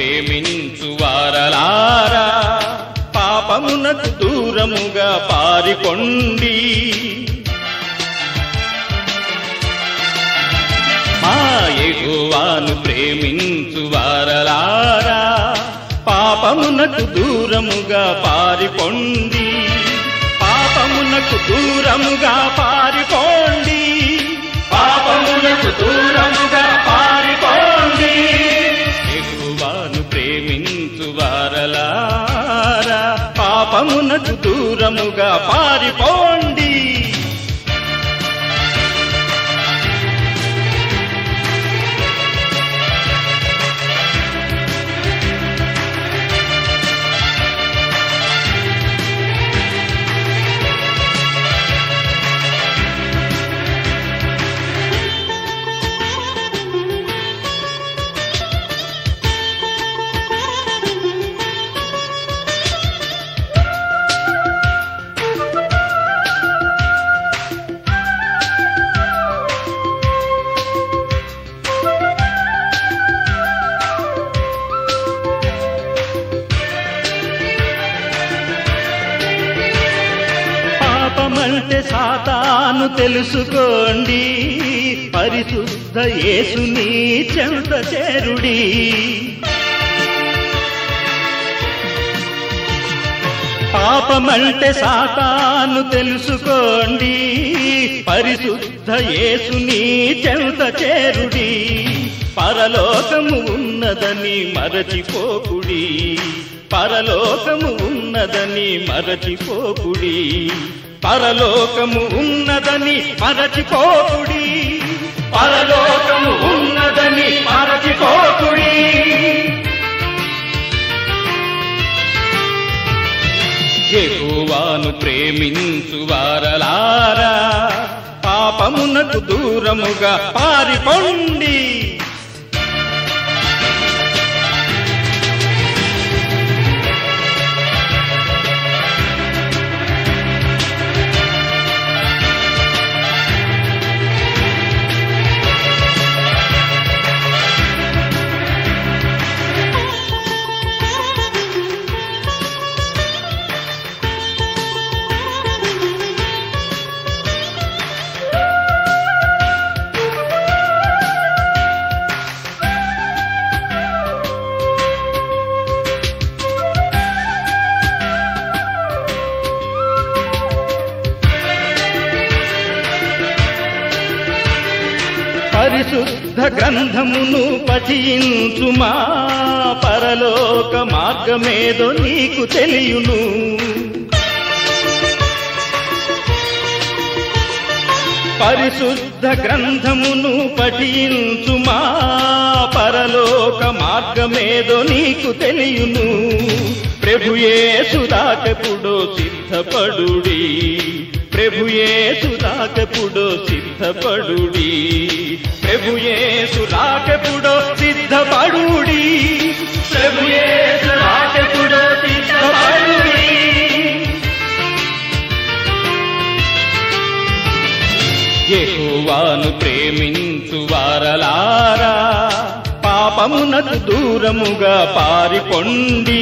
ప్రేమించు వారలారా పాపమునకు దూరముగా పారికొండి మా యెహోవాను ప్రేమించు వారలారా పాపమునకు దూరముగా పారిపోండి పాపమునకు దూరముగా పారిపోండి పాపమునకు దూరముగా పారిపోండి యెహోవాను ప్రేమించు వారలారా పాపమునకు దూరముగా పారిపోండి పాపమంటే సాతాను తెలుసుకోండి పరిశుద్ధ యేసుని చెంత చేరుడి పాపమంటే సాతాను తెలుసుకోండి పరిశుద్ధ యేసుని చెంత చేరుడి పరలోకము ఉన్నదని మరచిపోకుడి పరలోకము ఉన్నదని మరచిపోకుడి పరలోకము ఉన్నదని మరచిపోకుడి పరలోకము ఉన్నదని మరచిపోకుడి యెహోవాను ప్రేమించు వారలారా పాపమునకు దూరముగా పారిపోండి పరిశుద్ధ గ్రంథమును పఠించుమా పరలోక మార్గమేదో నీకు తెలియును పరిశుద్ధ గ్రంథమును పఠించుమా పరలోక మార్గమేదో నీకు తెలియును ప్రభుయే సుదాకెప్పుడో సిద్ధపడుడి ప్రభుయే సుదాకెప్పుడో సిద్ధపడుడి ప్రభుయే సురాకెప్పుడో సిద్ధపడుడి ప్రభుయే సురాకెప్పుడో సిద్ధపడుడి యెహోవాను ప్రేమించు వారలారా పాపమునకు దూరముగా పారిపోండి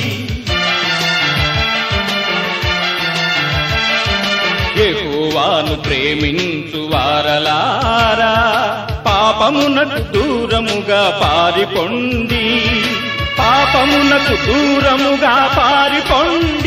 యెహోవాను ప్రేమించు వారలారా పాపమునకు దూరముగా పారిపోండి పాపమునకు దూరముగా పారిపోండి